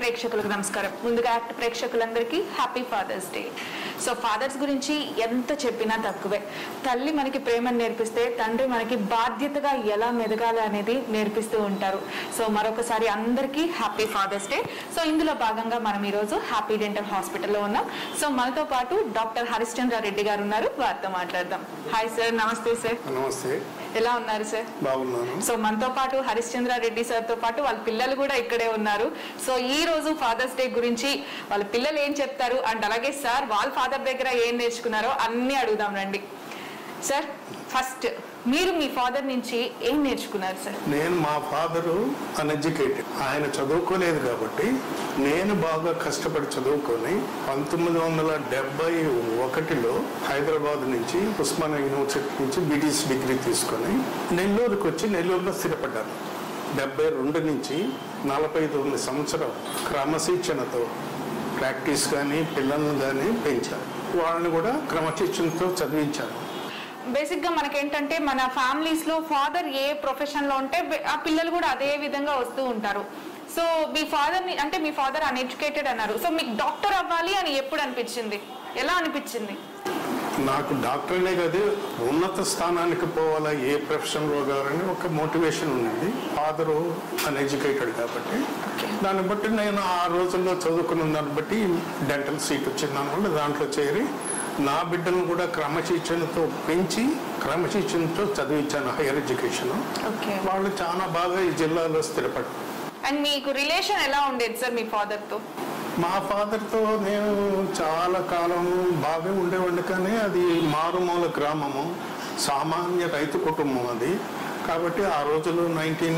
ప్రేక్షకులకు నమస్కారం ముందుగా యాక్ట్ ప్రేక్షకులందరికీ happy father's day so fathers గురించి ఎంత చెప్పినా తక్కువే తల్లి మనకి ప్రేమను నేర్పిస్తే తండ్రి మనకి బాధ్యతగా ఎలా మెదగాలి అనేది నేర్పిస్తూ ఉంటారు సో మరొకసారి అందరికీ హ్యాపీ ఫాదర్స్ డే సో ఇందులో భాగంగా మనం ఈరోజు హ్యాపీ డెంటల్ హాస్పిటల్లో ఉన్నాం సో మనతో పాటు డాక్టర్ హరిశ్చంద్ర రెడ్డి గారు ఉన్నారు వారితో మాట్లాడదాం హాయ్ సార్ నమస్తే సార్ నమస్తే ఎలా ఉన్నారు సార్ బాగున్నాను సో మనతో పాటు హరిశ్చంద్ర రెడ్డి సార్ తో పాటు వాళ్ళ పిల్లలు కూడా ఇక్కడే ఉన్నారు సో ఈ రోజు ఫాదర్స్ డే గురించి వాళ్ళ పిల్లలు ఏం చెప్తారు అండ్ అలాగే సార్ వాళ్ళ ఫాదర్ దగ్గర ఏం నేర్చుకున్నారో అన్ని అడుగుదాం రండి సార్ ఫస్ట్ మీరు మీ ఫాదర్ నుంచి ఏం నేర్చుకున్నారు సార్ నేను మా ఫాదరు అన్ఎడ్యుకేటెడ్ ఆయన చదువుకోలేదు కాబట్టి నేను బాగా కష్టపడి చదువుకొని పంతొమ్మిది వందల డెబ్బై ఒకటిలో హైదరాబాద్ నుంచి ఉస్మానియా యూనివర్సిటీ నుంచి బీటీసీ డిగ్రీ తీసుకొని నెల్లూరుకి వచ్చి నెల్లూరులో స్థిరపడ్డాను డెబ్బై రెండు నుంచి నలభై తొమ్మిది సంవత్సరం క్రమశిక్షణతో ప్రాక్టీస్ కానీ పిల్లలను కానీ పెంచాను వాళ్ళని కూడా క్రమశిక్షణతో చదివించాను బేసిక్ గా మనకేంటంటే మన ఫ్యామిలీస్ లో ఫాదర్ ఏ ప్రొఫెషన్ లో ఉంటే బె- ఆ పిల్లలు కూడా అదే విధంగా వస్తూ ఉంటారు సో మీ ఫాదర్ ని అంటే మీ ఫాదర్ అన్ఎడ్యుకేటెడ్ అన్నారు సో మీకు డాక్టర్ అవ్వాలి అని ఎప్పుడు అనిపించింది ఎలా అనిపించింది నాకు డాక్టర్నే కాదు ఉన్నత స్థానానికి పోవాలా ఏ ప్రొఫెషన్లో కావాలని ఒక మోటివేషన్ ఉన్నది ఫాదరు అన్ఎడ్యుకేటెడ్ కాబట్టి దాన్ని బట్టి నేను ఆ రోజుల్లో చదువుకున్న దాన్ని బట్టి డెంటల్ సీట్ వచ్చింది అనుకుంటే దాంట్లో చేరి నా బిడ్డలను కూడా క్రమశిక్షణతో పెంచి క్రమశిక్షణతో చదివించాను హైయర్ ఎడ్యుకేషన్ ఓకే వాళ్ళు చాలా బాగా ఈ జిల్లాలో స్థిరపడ్డారు అండ్ మీకు రిలేషన్ ఎలా ఉండేది సార్ మీ ఫాదర్ తో మా ఫాదర్తో నేను చాలా కాలం బాగా ఉండేవాడిని కానీ అది మారుమూల గ్రామము సామాన్య రైతు కుటుంబం అది కాబట్టి ఆ రోజుల్లో నైన్టీన్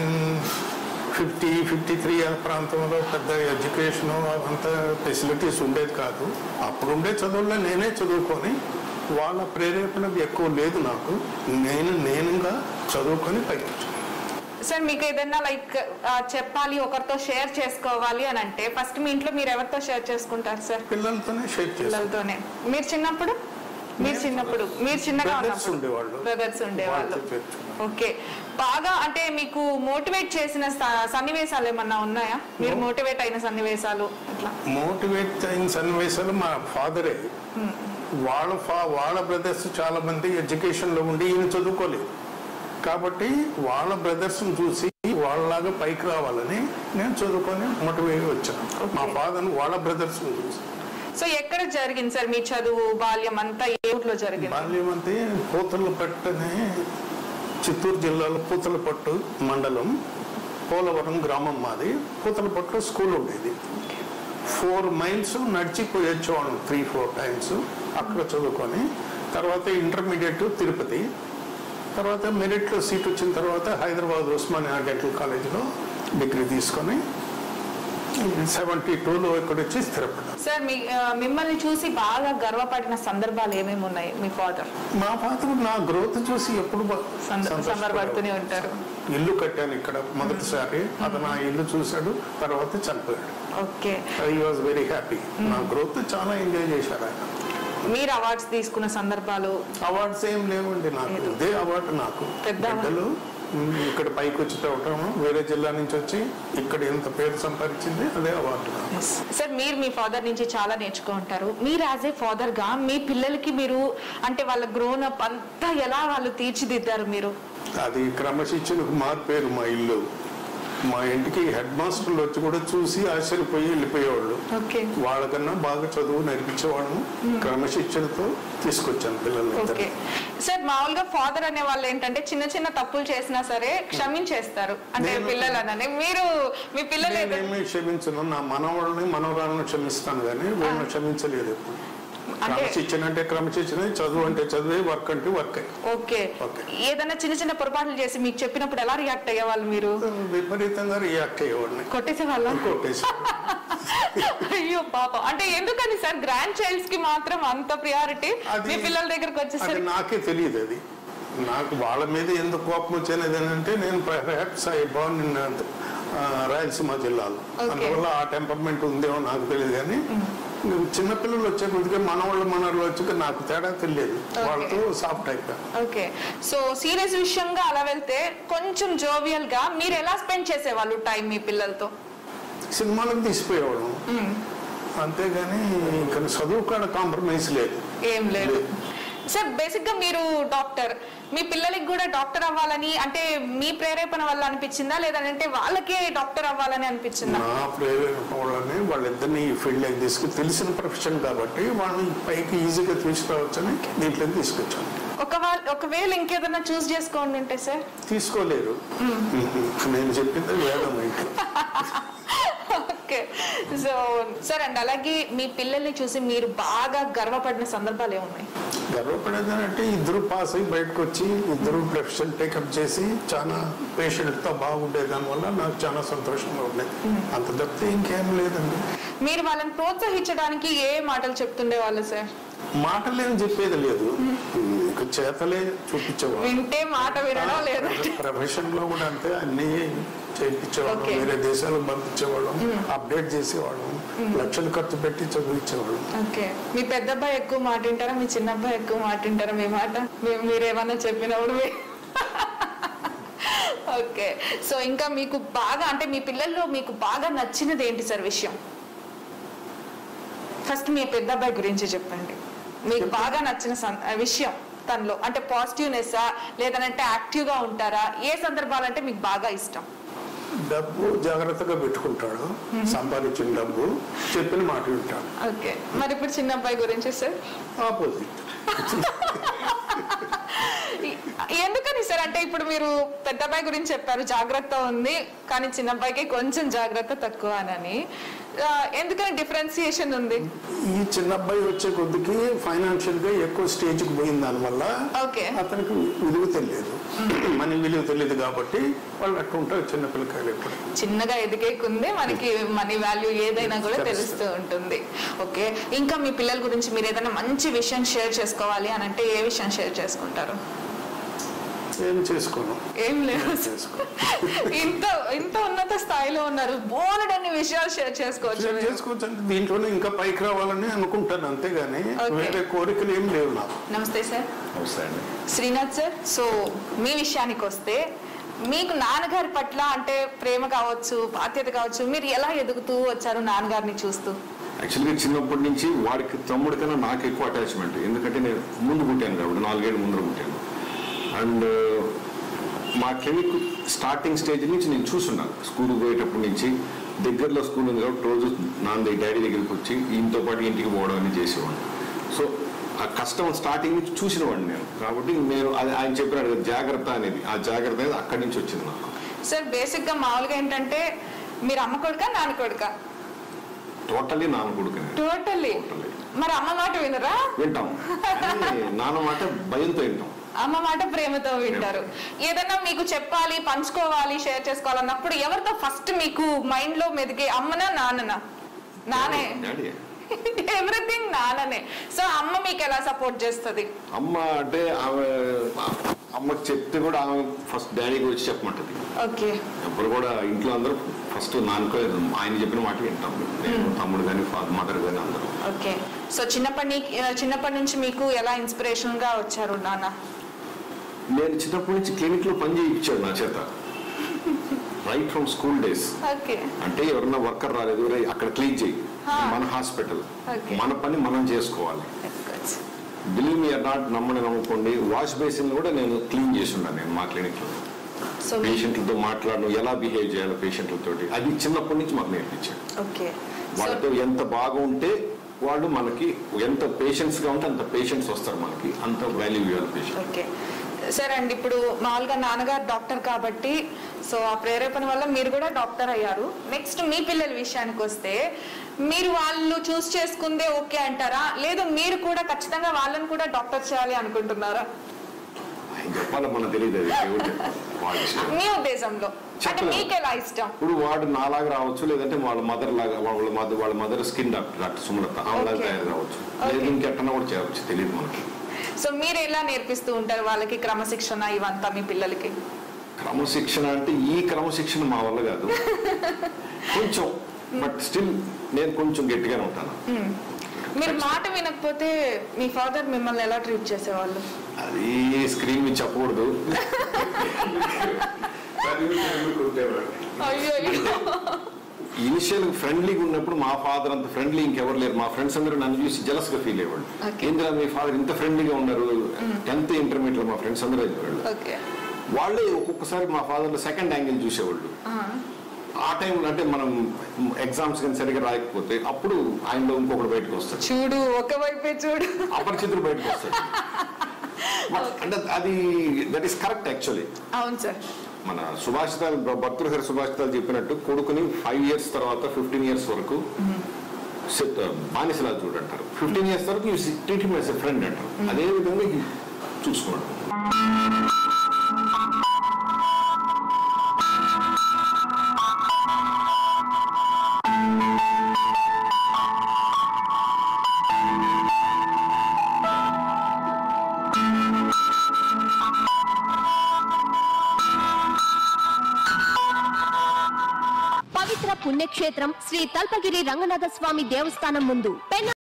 ఫిఫ్టీ ఫిఫ్టీ త్రీ ఆ ప్రాంతంలో పెద్ద ఎడ్యుకేషన్ అంత ఫెసిలిటీస్ ఉండేది కాదు అప్పుడు ఉండే చదువుల్లో నేనే చదువుకొని వాళ్ళ ప్రేరేపణ ఎక్కువ లేదు నాకు నేను నేనుగా చదువుకొని పైకి వచ్చాను సార్ మీకు ఏదైనా లైక్ చెప్పాలి ఒకరితో షేర్ చేసుకోవాలి అని అంటే ఫస్ట్ మీ ఇంట్లో మీరు ఎవరితో షేర్ చేసుకుంటారు సార్ పిల్లలతోనే షేర్ చేస్తాను పిల్లలతోనే మీరు చిన్నప్పుడు మీరు చిన్నప్పుడు మీరు చిన్నగా Brothers ఉన్నప్పుడు ఉండేవాళ్ళు. బ్రదర్స్ ఉండేవాళ్ళు వాళ్ళతో చేర్చుకున్నాను. ఓకే బాగా అంటే మీకు మోటివేట్ చేసిన స- సన్నివేశాలు ఏమన్నా ఉన్నాయా మీరు మోటివేట్ అయిన సన్నివేశాలు ఇట్లా మోటివేట్ అయిన సన్నివేశాలు మా ఫాదరే వాళ్ళ ఫా వాళ్ళ బ్రదర్స్ చాలా మంది ఎడ్యుకేషన్ లో ఉండి ఈయన చదువుకోలేదు కాబట్టి వాళ్ళ బ్రదర్స్ చూసి వాళ్ళలాగా పైకి రావాలని నేను చదువుకొని మోటివేట్ వచ్చాను మా ఫాదర్ వాళ్ళ బ్రదర్స్ చూసి సో ఎక్కడ జరిగింది సార్ మీ చదువు బాల్యం అంతా ఏ ఊర్లో జరిగింది బాల్యం అంటే పూతలపట్టనే చిత్తూరు జిల్లాలో పూతలపట్టు మండలం పోలవరం గ్రామం మాది పూతలపట్టు స్కూల్ ఉండేది ఫోర్ మైల్స్ నడిచిపోయి వచ్చేవాళ్ళం త్రీ ఫోర్ టైమ్స్ అక్కడ చదువుకొని తర్వాత ఇంటర్మీడియట్ తిరుపతి తర్వాత మెరిట్లో సీట్ వచ్చిన తర్వాత హైదరాబాద్ ఉస్మానియా డెంటల్ కాలేజీలో డిగ్రీ తీసుకొని సెవెంటీ టూలో ఇక్కడ వచ్చి స్థిరపడ్డాను సార్ మీ ఆ, మిమ్మల్ని చూసి బాగా గర్వపడిన సందర్భాలు ఏమేమి ఉన్నాయి మీ ఫాదర్ మా ఫాదర్ నా గ్రోత్ చూసి ఎప్పుడు బ- సంబరపడుతూనే ఉంటారు ఇల్లు కట్టాను ఇక్కడ మొదటిసారి అతను ఆ ఇల్లు చూశాడు తర్వాత చనిపోయాడు okay I was very happy నా గ్రోత్ చాలా ఎంజాయ్ చేశారు ఆయన మీరు అవార్డ్స్ తీసుకున్న సందర్భాలు అవార్డ్స్ ఏం లేవండి నాకు ఇదే అవార్డు నాకు పెద్ద award. బిడ్డలు ఉమ్, ఇక్కడ పైకి వచ్చి తవ్వటం వేరే జిల్లా నుంచి వచ్చి ఇక్కడ ఎంత పేరు సంపాదించింది అదే అవార్డు నాకు సార్ మీరు మీ ఫాదర్ నుంచి చాలా నేర్చుకుంటారు మీరు యాజ్ ఏ ఫాదర్ గా మీ పిల్లలకి మీరు అంటే వాళ్ళ గ్రోన్ అప్ అంతా ఎలా వాళ్ళు తీర్చిదిద్దారు మీరు అది క్రమశిక్షణకు మార్పేరు మా ఇల్లు మా ఇంటికి హెడ్ మాస్టర్లు వచ్చి కూడా చూసి ఆశ్చర్యపోయి వెళ్ళిపోయేవాళ్ళు ఓకే వాళ్ళకన్నా బాగా చదువు నేర్పించేవాళ్ళము క్రమశిక్షణతో తీసుకొచ్చాను పిల్లల్ని ఓకే ఇద్దరిని. సార్ మామూలుగా ఫాదర్ అనే వాళ్ళు ఏంటంటే చిన్న చిన్న తప్పులు చేసినా సరే క్షమించేస్తారు అంటే నేను- పిల్లలు అనని మీరు మీ పిల్లలు ఏదో- నేనేమీ క్షమించను నా మనవాళ్ళని మనవరాలను క్షమిస్తాను కానీ వీళ్ళని క్షమించలేదు ఎప్పుడు అంటే క్రమశిక్షణ అంటే క్రమశిక్షణ చదువు అంటే చదివే వర్క్ అంటే వర్క్ ఓకే ఓకే. ఏదైనా చిన్న చిన్న పొరపాట్లు చేసి మీకు చెప్పినప్పుడు ఎలా రియాక్ట్ అయ్యేవాళ్ళు మీరు విపరీతంగా రియాక్ట్ అయ్యేవాడిని కొట్టేసే వాళ్ళ ఇంకొకటేసి అయ్యో పాపం అంటే ఎందుకని సార్ గ్రాండ్ చైల్డ్స్ కి మాత్రం అంత ప్రియారిటీ అది- మీ పిల్లల దగ్గరకు అది వచ్చేసరికి నాకే తెలియదు అది నాకు వాళ్ళ మీద ఎందుకు కోపం వచ్చేది అంటే నేను perhaps I born in uh, ఆ, రాయలసీమ జిల్లాలో Okay. అందువల్ల ఆ టెంపర్మెంట్ ఉందేమో నాకు తెలియదు కానీ చిన్నపిల్లలు వచ్చే కొద్దిగా మనవాళ్ళు మనవాళ్ళు వచ్చాక నాకు తేడా తెలియదు వాళ్ళతో సాఫ్ట్ అయిపోయాను ఓకే సో సీరియస్ విషయంగా అలా వెళ్తే కొంచెం జోవియల్ గా మీరు ఎలా స్పెండ్ చేసేవాళ్ళు టైం మీ పిల్లలతో సినిమాలకు తీసిపోయేవాళ్ళం అంతేగాని ఇంకా చదువు కాడ కాంప్రమైజ్ లేదు ఏం లేదు సార్ బేసిక్ గా మీరు డాక్టర్ మీ పిల్లలకి కూడా డాక్టర్ అవ్వాలని అంటే మీ ప్రేరేపణ వల్ల అనిపించిందా లేదంటే వాళ్ళకే డాక్టర్ అవ్వాలని అనిపించిందా నా ప్రేరణ వాళ్ళని వాళ్ళిద్దరిని ఈ ఫీల్డ్లోకి తీసుకు తెలిసిన ప్రొఫెషన్ కాబట్టి వాళ్ళని పైకి ఈజీగా తీసుకురావచ్చని దీంట్లో తీసుకొచ్చాను ఒక వాళ్ళ- ఒకవేళ ఇంకేదైనా చూస్ చేసుకోండి ఉంటే సార్ తీసుకోలేరు నేను చెప్పింది వేదం ఇంట్లో ఓకే సో సార్ అండ్ అలాగే మీ పిల్లల్ని చూసి మీరు బాగా గర్వపడిన సందర్భాలు ఏమున్నాయి గర్వపడేదంటే ఇద్దరు పాస్ అయ్యి బయటకు వచ్చి ఇద్దరు ప్రొఫెషన్ టేకప్ చేసి చాలా పేషెంట్తో బాగుండే దానివల్ల నాకు చాలా సంతోషంగా ఉండేది అంత తప్పితే ఇంకేం లేదండి మీరు వాళ్ళని ప్రోత్సహించడానికి ఏ మాటలు చెప్తుండే వాళ్ళు సార్ మాటలేం చెప్పేది లేదు ఇక చేతలే చూపించేవాడు వింటే మాట వినడం లేదు ప్రొఫెషన్ లో కూడా అంతే అన్ని చేయించేవాళ్ళం Okay. వేరే దేశాలకు పంపించేవాళ్ళం అప్డేట్ చేసేవాళ్ళం లక్షలు ఖర్చు పెట్టి చదివించేవాళ్ళం ఓకే మీ పెద్ద అబ్బాయి ఎక్కువ మాట వింటారా మీ చిన్న అబ్బాయి ఎక్కువ మాట వింటారా మీ మాట మీ- మీరేమన్నా చెప్పినప్పుడు మీ- ఓకే సో ఇంకా మీకు బాగా అంటే మీ పిల్లల్లో మీకు బాగా నచ్చినది ఏంటి సార్ విషయం ఫస్ట్ మీ పెద్ద అబ్బాయి గురించి చెప్పండి మీకు బాగా నచ్చిన సం- విషయం తనలో అంటే పాజిటివ్నెస్ లేదంటే యాక్టివ్ గా ఉంటారా ఏ సందర్భాలంటే మీకు బాగా ఇష్టం డబ్బు జాగ్రత్తగా పెట్టుకుంటాడు సంపాదించిన డబ్బు చెప్పిన మాట వింటాడు ఓకే మరి ఇప్పుడు చిన్న అబ్బాయి గురించి సార్ ఆపోజిట్ ఎందుకని సార్ అంటే ఇప్పుడు మీరు పెద్ద అబ్బాయి గురించి చెప్పారు జాగ్రత్త ఉంది కానీ చిన్న అబ్బాయికి కొంచెం జాగ్రత్త తక్కువ అని ఆ, ఎందుకని డిఫరెన్సియేషన్ ఉంది ఈ చిన్న అబ్బాయి వచ్చే కొద్దికి ఫైనాన్షియల్ గా ఎక్కువ స్టేజ్ కి పోయిన దానివల్ల ఓకే అతనికి విలువ తెలియదు మన విలువ తెలియదు కాబట్టి వాళ్ళు అట్లా ఉంటారు చిన్న పిల్లకాయలు ఎప్పుడు చిన్నగా ఎదిగే కొంది మనకి మనీ వాల్యూ ఏదైనా కూడా తెలుస్తూ ఉంటుంది ఓకే ఇంకా మీ పిల్లల గురించి మీరు ఏదైనా మంచి విషయం షేర్ చేసుకోవాలి అని అంటే ఏ విషయం షేర్ చేసుకుంటారు ఏం చేసుకోను ఏం లేదు చేసుకో ఇంత ఇంత ఉన్నత స్థాయిలో ఉన్నారు బోలెడన్ని విషయాలు షేర్ చేసుకోవచ్చు షేర్ మీరు. చేసుకోవచ్చు అంటే దీంట్లోనే ఇంకా పైకి రావాలని అనుకుంటాను అంతేగాని Okay. వేరే కోరికలు ఏం లేవు నాకు నమస్తే సార్ నమస్తే అండి శ్రీనాథ్ సార్ సో మీ విషయానికి వస్తే మీకు నాన్నగారి పట్ల అంటే ప్రేమ కావచ్చు బాధ్యత కావచ్చు మీరు ఎలా ఎదుగుతూ వచ్చారు నాన్నగారిని చూస్తూ యాక్చువల్గా చిన్నప్పటి నుంచి వాడికి తమ్ముడి కన్నా నాకు ఎక్కువ అటాచ్మెంట్ ఎందుకంటే నేను ముందు పుట్టాను కాబట్టి నాలుగేళ్ళు ముందర పుట్టాను అండ్ మా క్లినిక్ స్టార్టింగ్ స్టేజ్ నుంచి నేను చూస్తున్నాను స్కూల్ పోయేటప్పటి నుంచి దగ్గరలో స్కూల్ ఉంది కాబట్టి రోజు నాన్న డాడీ దగ్గరికి వచ్చి ఈయనతో పాటు ఇంటికి పోవడం అని చేసేవాడిని సో ఆ కష్టం స్టార్టింగ్ నుంచి చూసినవాడిని నేను కాబట్టి నేను అది ఆయన చెప్పినాడు కదా జాగ్రత్త అనేది ఆ జాగ్రత్త అనేది అక్కడి నుంచి వచ్చింది నాకు సార్ బేసిక్ గా మామూలుగా ఏంటంటే మీరు అమ్మ కొడుక నాన్న కొడుక టోటల్లీ నాన్న కొడుకునే టోటల్లీ Totally. మరి అమ్మ మాట వినరా వింటాం కానీ నాన్న మాట భయంతో వింటాం అమ్మ మాట ప్రేమతో వింటారు ఏదైనా మీకు చెప్పాలి పంచుకోవాలి షేర్ చేసుకోవాలన్నప్పుడు ఎవరితో ఫస్ట్ మీకు మైండ్ లో మెదిగే అమ్మనా నాన్ననా నానే డాడీ ఎవ్రీథింగ్ నాన్ననే సో అమ్మ మీకు ఎలా సపోర్ట్ చేస్తుంది అమ్మ అంటే ఆమె అమ్మకి చెప్తే కూడా ఆమె ఫస్ట్ డాడీకి వచ్చి చెప్పమంటది ఓకే ఎప్పుడు కూడా ఇంట్లో అందరూ ఫస్ట్ నాన్నకో ఆయన చెప్పిన మాట వింటాం నేను తమ్ముడు కానీ మదర్ కానీ అందరూ ఓకే సో చిన్నప్పటి నీ- చిన్నప్పటి నుంచి మీకు ఎలా ఇన్స్పిరేషన్ గా వచ్చారు నాన్న నేను చిన్నప్పటి నుంచి క్లినిక్ లో పని చేయించాడు నా చేత right from school days okay అంటే ఎవరన్నా వర్కర్ రాలేదు "రేయ్, అక్కడ క్లీన్ చేయి Huh. మన హాస్పిటల్ Okay. మన పని మనం చేసుకోవాలి బిలీవ్ మీ నాట్ నమ్మని నమ్ముకోండి వాష్ బేసిన్ కూడా నేను క్లీన్ చేసి ఉన్నాను నేను మా క్లినిక్ లో సో పేషెంట్లతో మాట్లాడడం ఎలా బిహేవ్ చేయాలి పేషెంట్లతోటి అది చిన్నప్పటి నుంచి మాకు నేర్పించాడు ఓకే సో వాళ్ళతో ఎంత బాగా ఉంటే వాళ్ళు మనకి ఎంత పేషెంట్స్ గా ఉంటే అంత పేషెంట్స్ వస్తారు మనకి అంత వాల్యూ ఇవ్వాలి పేషెంట్ ఓకే సరే అండి ఇప్పుడు మామూలుగా నాన్నగారు డాక్టర్ కాబట్టి సో ఆ ప్రేరేపణ వల్ల మీరు కూడా డాక్టర్ అయ్యారు నెక్స్ట్ మీ పిల్లల విషయానికి వస్తే మీరు వాళ్ళు చూస్ చేసుకుందే ఓకే అంటారా లేదు మీరు కూడా ఖచ్చితంగా వాళ్ళని కూడా డాక్టర్ చేయాలి అనుకుంటున్నారా ఆయన చెప్పాలి మనకు తెలియదు అది దేవుడు చెప్పాలి. వాళ్ళ ఇష్టం. మీ ఉద్దేశంలో అంటే చెప్పలేము. మీకు ఎలా ఇష్టం ఇప్పుడు వాడు నాలాగా రావచ్చు లేదంటే వాళ్ళ మదర్ లాగా వాళ్ళ మదర్ వాళ్ళ mother skin doctor doctor Sumalatha ఆమెలాగా Okay. తయారు రావచ్చు Okay. లేదు ఇంకెట్టనా కూడా చేయవచ్చు తెలియదు మనకి సో మీరు ఎలా నేర్పిస్తూ ఉంటారు వాళ్ళకి క్రమశిక్షణ ఇవంతా మీ పిల్లలకి క్రమశిక్షణ అంటే ఈ క్రమశిక్షణ మా వల్ల కాదు కొంచెం బట్ స్టిల్ నేను కొంచెం గట్టిగానే ఉంటాను మీరు మాట వినకపోతే మీ ఫాదర్ మిమ్మల్ని ఎలా ట్రీట్ చేసేవాళ్ళు అది స్క్రీన్ మీద చెప్పకూడదు అయ్యో ఇనిషియల్ ఫ్రెండ్లీగా ఉన్నప్పుడు మా ఫాదర్ అంత ఫ్రెండ్లీ ఇంకెవరు లేరు మా ఫ్రెండ్స్ అందరూ నన్ను చూసి జలస్ గా ఫీల్ అయ్యేవాళ్ళు Okay. ఏంద్రా మీ ఫాదర్ ఇంత ఫ్రెండ్లీగా ఉన్నారు టెన్త్ ఇంటర్మీడియట్ లో మా ఫ్రెండ్స్ అందరూ వెళ్ళేవాళ్ళు ఓకే వాళ్ళే ఒక్కొక్కసారి మా ఫాదర్ సెకండ్ యాంగిల్ చూసేవాళ్ళు ఆ టైంలో అంటే మనం ఎగ్జామ్స్ కానీ సరిగా రాయకపోతే అప్పుడు ఆయనలో ఇంకొకటి బయటకు వస్తాడు చూడు ఒకవైపే చూడు అపరిచితుడు బయటకు వస్తాడు But అంటే అది దట్ ఈస్ కరెక్ట్ యాక్చువల్లీ అవును సార్ మన సుభాషితాలు భ- భర్తృహరి సుభాషితాలు చెప్పినట్టు కొడుకుని ఫైవ్ ఇయర్స్ తర్వాత ఫిఫ్టీన్ ఇయర్స్ వరకు సెట్- బానిసలా చూడంటారు ఫిఫ్టీన్ ఇయర్స్ వరకు you treat him as a friend అంటారు అదే విధంగా ఈ చూసుకోవడం పవిత్ర పుణ్యక్షేత్రం శ్రీ తల్పగిరి రంగనాథ స్వామి దేవస్థానం ముందు పెన్న